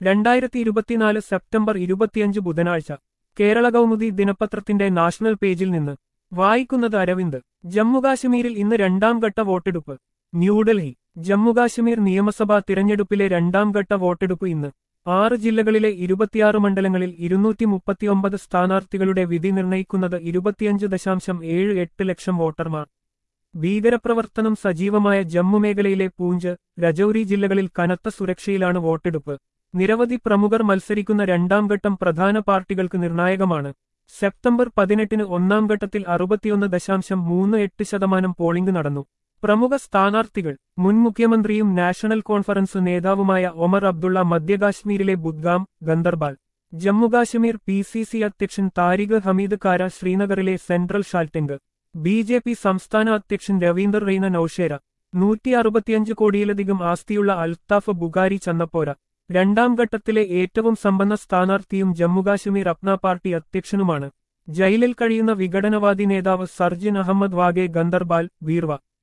രണ്ടായിരത്തി ഇരുപത്തിനാല് സെപ്റ്റംബർ ഇരുപത്തിയഞ്ച് ബുധനാഴ്ച കേരള കൗമുദി ദിനപത്രത്തിന്റെ നാഷണൽ പേജിൽ നിന്ന് വായിക്കുന്നത് അരവിന്ദ് ജമ്മുകാശ്മീരിൽ ഇന്ന് രണ്ടാം ഘട്ട വോട്ടെടുപ്പ് ന്യൂഡൽഹി ജമ്മുകാശ്മീർ നിയമസഭാ തിരഞ്ഞെടുപ്പിലെ രണ്ടാം ഘട്ട വോട്ടെടുപ്പ് ഇന്ന് ആറ് ജില്ലകളിലെ ഇരുപത്തിയാറ് മണ്ഡലങ്ങളിൽ ഇരുന്നൂറ്റി മുപ്പത്തിയൊമ്പത് സ്ഥാനാർത്ഥികളുടെ വിധി നിർണയിക്കുന്നത് ഇരുപത്തിയഞ്ച് ദശാംശം ഏഴ് എട്ട് ലക്ഷം വോട്ടർമാർ ഭീകരപ്രവർത്തനം സജീവമായ ജമ്മു മേഖലയിലെ പൂഞ്ച് രജൌരി ജില്ലകളിൽ കനത്ത സുരക്ഷയിലാണ് വോട്ടെടുപ്പ് നിരവധി പ്രമുഖർ മത്സരിക്കുന്ന രണ്ടാം ഘട്ടം പ്രധാന പാർട്ടികൾക്ക് നിർണായകമാണ് സെപ്റ്റംബർ പതിനെട്ടിന് ഒന്നാം ഘട്ടത്തിൽ അറുപത്തിയൊന്ന് ദശാംശം മൂന്ന് എട്ട് ശതമാനം പോളിംഗ് നടന്നു പ്രമുഖ സ്ഥാനാർത്ഥികൾ മുൻ മുഖ്യമന്ത്രിയും നാഷണൽ കോൺഫറൻസ് നേതാവുമായ ഒമർ അബ്ദുള്ള മധ്യകാശ്മീരിലെ Budgam Ganderbal Jammu Kashmir P C C അധ്യക്ഷൻ താരിഖ് ഹമീദ് കാര ശ്രീനഗറിലെ central Shalteng B J P സംസ്ഥാന അധ്യക്ഷൻ രവീന്ദർ റെയ്ന നൌഷേര നൂറ്റി അറുപത്തിയഞ്ച് കോടിയിലധികം ആസ്തിയുള്ള അൽത്താഫ് ബുഗാരി ചന്നപ്പോര രണ്ടാം ഘട്ടത്തിലെ ഏറ്റവും സമ്പന്ന സ്ഥാനാർത്ഥിയും ജമ്മുകാശ്മീർ അപ്ന പാർട്ടി അധ്യക്ഷനുമാണ് ജയിലിൽ കഴിയുന്ന വിഘടനവാദി നേതാവ് സർജിൻ അഹമ്മദ് വാഗെ ഗന്ദർബാൽ വീർവ